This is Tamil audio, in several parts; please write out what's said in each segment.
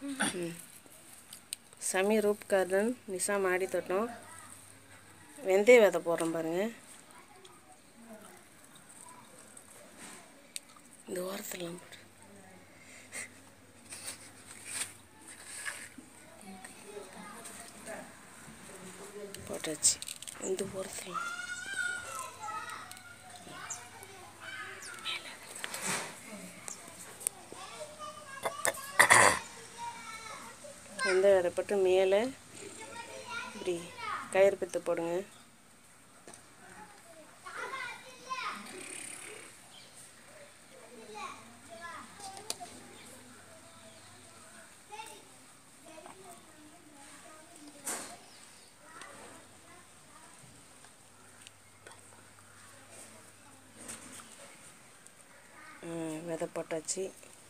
ம். சமி ரூப் கார்டன் நிசா மாடி தோட்டம் வெந்தய விதை போடுறோம் பாருங்க இந்த ஓரத்துலாம் போடு போட்டாச்சு இந்த ஓரத்தில் எந்த விதை போட்டு மேலே இப்படி கயிறு பித்து போடுங்க ம், விதை போட்டாச்சு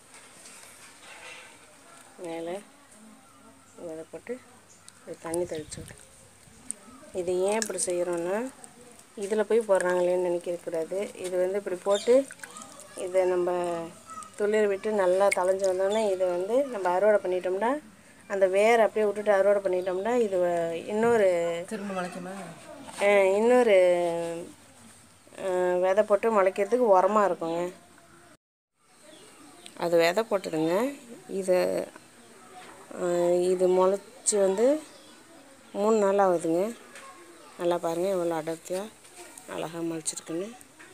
மேலே விதை போட்டு இது தண்ணி தெளிச்சு விடு இது ஏன் இப்படி செய்கிறோன்னா இதில் போய் போடுறாங்களேன்னு நினைக்கக்கூடாது இது வந்து இப்படி போட்டு இதை நம்ம துளிர் விட்டு நல்லா தளைஞ்சு வந்தோடனே இதை வந்து நம்ம அறுவடை பண்ணிட்டோம்னா அந்த வேர் அப்படியே விட்டுட்டு அறுவடை பண்ணிட்டோம்னா இது வ- இன்னொரு திரும்ப முளைக்குமா அஹ், இன்னொரு அஹ், விதை போட்டு முளைக்கிறதுக்கு உரமாக இருக்குங்க அது விதை போட்டுதுங்க இது அஹ், இது முளைச்சி வந்து மூணு நாள் ஆகுதுங்க நல்லா பாருங்கள் எவ்வளோ அடர்த்தியாக அழகாக முளைச்சிருக்குன்னு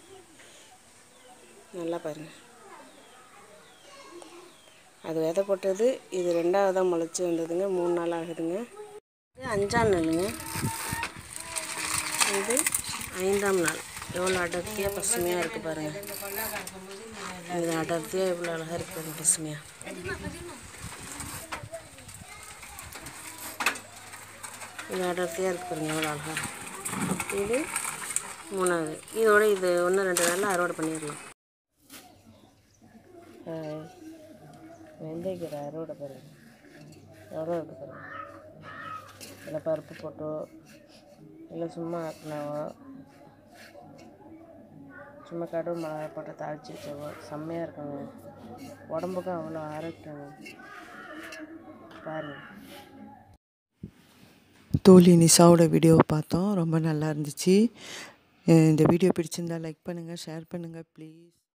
நல்லா பாருங்கள் அது விதை போட்டது இது ரெண்டாவதாக முளைச்சி வந்ததுங்க மூணு நாள் ஆகுதுங்க இது அஞ்சாம் நாளுங்க இது ஐந்தாம் நாள் எவ்வளோ அடர்த்தியாக பசுமையாக இருக்குது பாருங்கள் இது அடர்த்தியாக எவ்வளோ அழகாக இருக்குது பாருங்க பசுமையாக இது அடர்த்தியாக இருக்குது பாருங்க எவ்வளோ அழகாக இது மூணாவது இதோட இது ஒன்று ரெண்டு நாளில் அறுவடை பண்ணிடலாம் வெந்தயக்கீரை அறுவடை பாருங்க எவ்வளோ இருக்குது பாருங்க இல்லை பருப்பு போட்டோ இல்லை சும்மா ஆட்டினாவோ சும்மா கடுகு மிளகா போட்டு தாளிச்சு வச்சவோ செம்மையாக இருக்குங்க உடம்புக்கும் அவ்வளோ ஆரோக்கியம் பாருங்கள் தோழி நிஷாவோட வீடியோவை பார்த்தோம் ரொம்ப நல்லா இருந்துச்சு அஹ் இந்த வீடியோ பிடிச்சிருந்தா லைக் பண்ணுங்கள் ஷேர் பண்ணுங்கள் ப்ளீஸ்